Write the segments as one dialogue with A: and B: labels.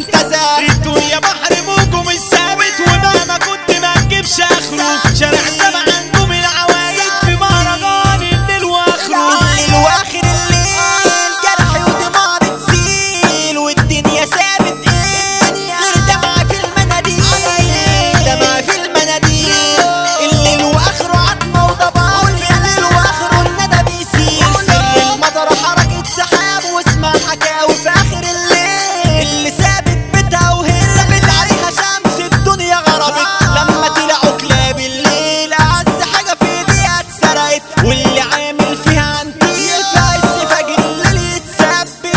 A: استزاد
B: الدنيا بحر موجه مش ثابت ومهما كنت ما تجيبش اخره شارع سبع نجوم العوايد في مهرجان الليل واخره
A: الليل واخر الليل جرح ودموع بتسيل والدنيا سابت ايه غير دمعة في المناديل دمعة في المناديل الليل واخره عتمة وضباب في الليل واخره الندى بيسيل سر المطر حركة سحاب واسمع حكاوي في اخر الليل اللي سابت بيتها وهي سابت عليها شمس الدنيا غربت لما طلعوا كلاب الليل اعز حاجة في ايديها اتسرقت واللي عامل فيها عنتيل في عز فجر الليل يتثبت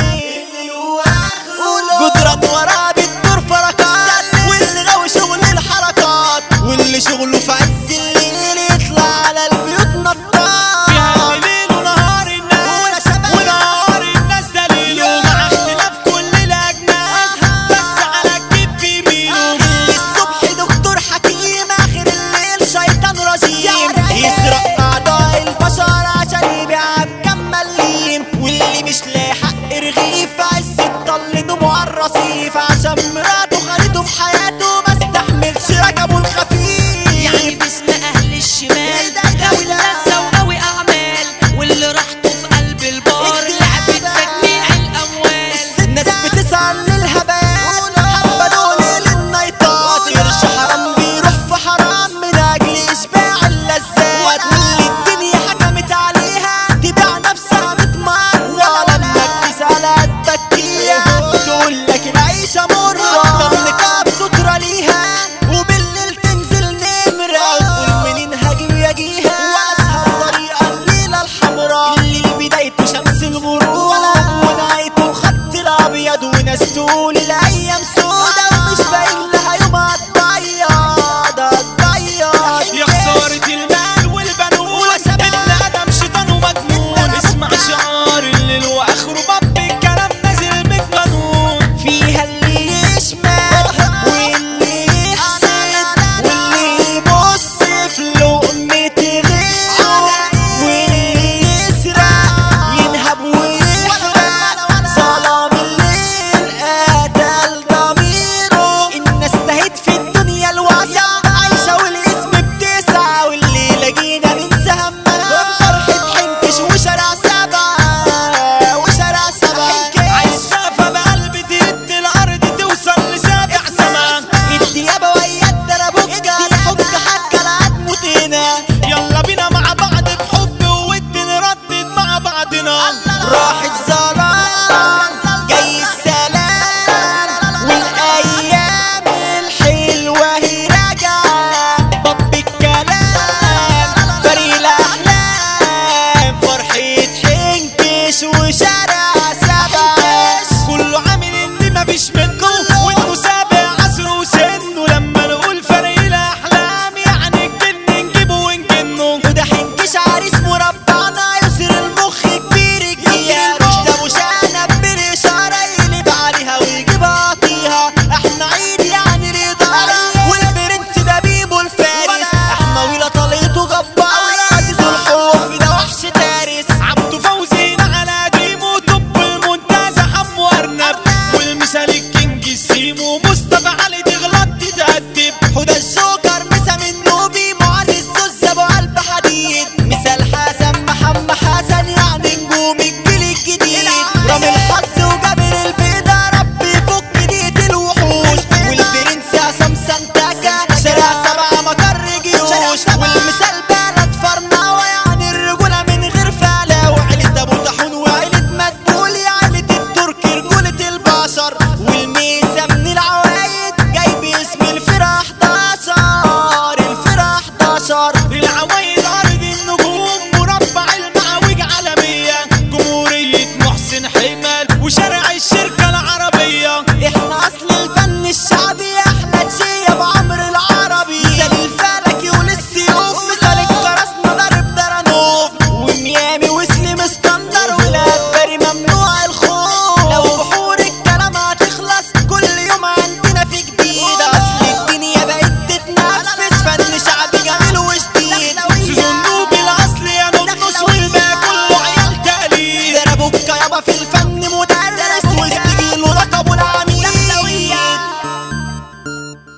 A: جدران وراه بتدور فركات واللي غاوي شغل الحركات واللي شغله في عز الليل يطلع على البيوت نطاط
B: فيها الليل ونهار الناس ونهار الناس دليله مع اختلاف كل الاجناس بس على الجيب بيميله
A: اللي الصبح دكتور حكيم اخر الليل شيطان رجيم يسرق اعضاء البشر عشان يبيعها بكم مليم واللي مش لاقي حق رغيف عز الضل دموع الرصيف عشان مراته خانته في حياته ما استحملش رجبه الخفيف
C: يعني باسم اهل الشمال غاوي اللذة وغاوي اعمال واللي راحته في قلب البار لعبة تجميع الاموال
A: ناس بتسعى للهبال حبة دول للنيطات قرش حرام بيروح في حرام من اجل اشباع اللذات واللي الدنيا حكمت عليها تبيع نفسها متمرة لما تسأل التكية تقول لك العيشة مرة نقاب سترة ليها وبالليل تنزل نمرة تقول منين هاجي ويجيها واسهل طريقة الليلة الحمراء اللي بدايته شمس الغروب ونهايته الخط الابيض وناس تقول الايام سودا ومش باين